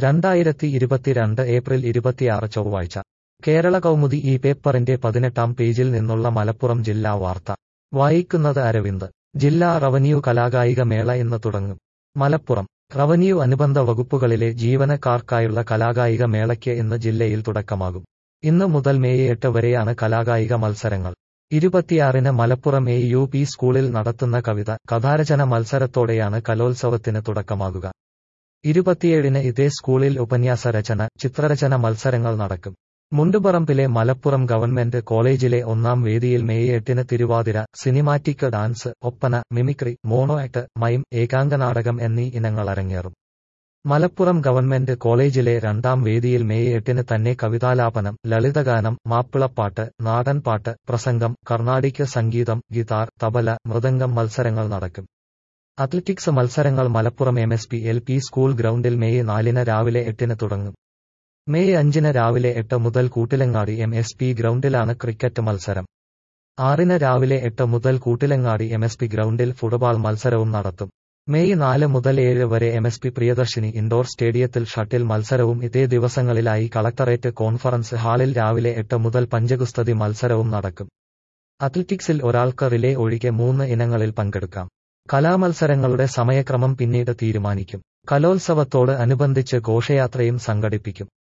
രണ്ടായിരത്തി ഇരുപത്തിരണ്ട് ഏപ്രിൽ ഇരുപത്തിയാറ് ചൊവ്വാഴ്ച കേരള കൗമുദി ഈ പേപ്പറിന്റെ പതിനെട്ടാം പേജിൽ നിന്നുള്ള മലപ്പുറം ജില്ലാ വാർത്ത വായിക്കുന്നത് അരവിന്ദ് ജില്ലാ റവന്യൂ കലാകായിക മേള ഇന്ന് തുടങ്ങും മലപ്പുറം റവന്യൂ അനുബന്ധ വകുപ്പുകളിലെ ജീവനക്കാർക്കായുള്ള കലാകായിക മേളയ്ക്ക് ഇന്ന് ജില്ലയിൽ തുടക്കമാകും ഇന്ന് മുതൽ മെയ് എട്ട് വരെയാണ് കലാകായിക മത്സരങ്ങൾ ഇരുപത്തിയാറിന് മലപ്പുറം എ യു പി സ്കൂളിൽ നടത്തുന്ന കവിത കഥാരചന മത്സരത്തോടെയാണ് കലോത്സവത്തിന് തുടക്കമാകുക ഇരുപത്തിയേഴിന് ഇതേ സ്കൂളിൽ ഉപന്യാസ രചന ചിത്രരചന മത്സരങ്ങൾ നടക്കും മുണ്ടുപറമ്പിലെ മലപ്പുറം ഗവൺമെന്റ് കോളേജിലെ ഒന്നാം വേദിയിൽ മെയ് എട്ടിന് Thiruvathira cinematic dance Oppana mimicry mono act mime ഏകാംഗനാടകം എന്നീ ഇനങ്ങൾ അരങ്ങേറും മലപ്പുറം ഗവൺമെന്റ് കോളേജിലെ രണ്ടാം വേദിയിൽ മെയ് എട്ടിന് തന്നെ കവിതാലാപനം ലളിതഗാനം മാപ്പിളപ്പാട്ട് നാടൻപാട്ട് പ്രസംഗം കർണാടിക് സംഗീതം ഗിതാർ തബല മൃദംഗം മത്സരങ്ങൾ നടക്കും അത്ലറ്റിക്സ് മത്സരങ്ങൾ Malappuram M S P L P school ഗ്രൗണ്ടിൽ മെയ് നാലിന് രാവിലെ എട്ടിന് തുടങ്ങും മെയ് അഞ്ചിന് രാവിലെ എട്ട് മുതൽ കൂട്ടിലങ്ങാടി എം എസ് പി ഗ്രൗണ്ടിലാണ് ക്രിക്കറ്റ് മത്സരം ആറിന് രാവിലെ എട്ട് മുതൽ കൂട്ടിലങ്ങാടി എം എസ് പി ഗ്രൗണ്ടിൽ ഫുട്ബോൾ മത്സരവും നടത്തും മെയ് നാല് മുതൽ ഏഴ് വരെ M S P Priyadarshini indoor സ്റ്റേഡിയത്തിൽ ഷട്ടിൽ മത്സരവും ഇതേ ദിവസങ്ങളിലായി കളക്ടറേറ്റ് കോൺഫറൻസ് ഹാളിൽ രാവിലെ എട്ട് മുതൽ പഞ്ചഗുസ്തതി മത്സരവും നടക്കും അത്ലറ്റിക്സിൽ ഒരാൾക്ക് റിലേ ഒഴികെ മൂന്ന് ഇനങ്ങളിൽ പങ്കെടുക്കാം കലാമത്സരങ്ങളുടെ സമയക്രമം പിന്നീട് തീരുമാനിക്കും കലോത്സവത്തോട് അനുബന്ധിച്ച് ഘോഷയാത്രയും സംഘടിപ്പിക്കും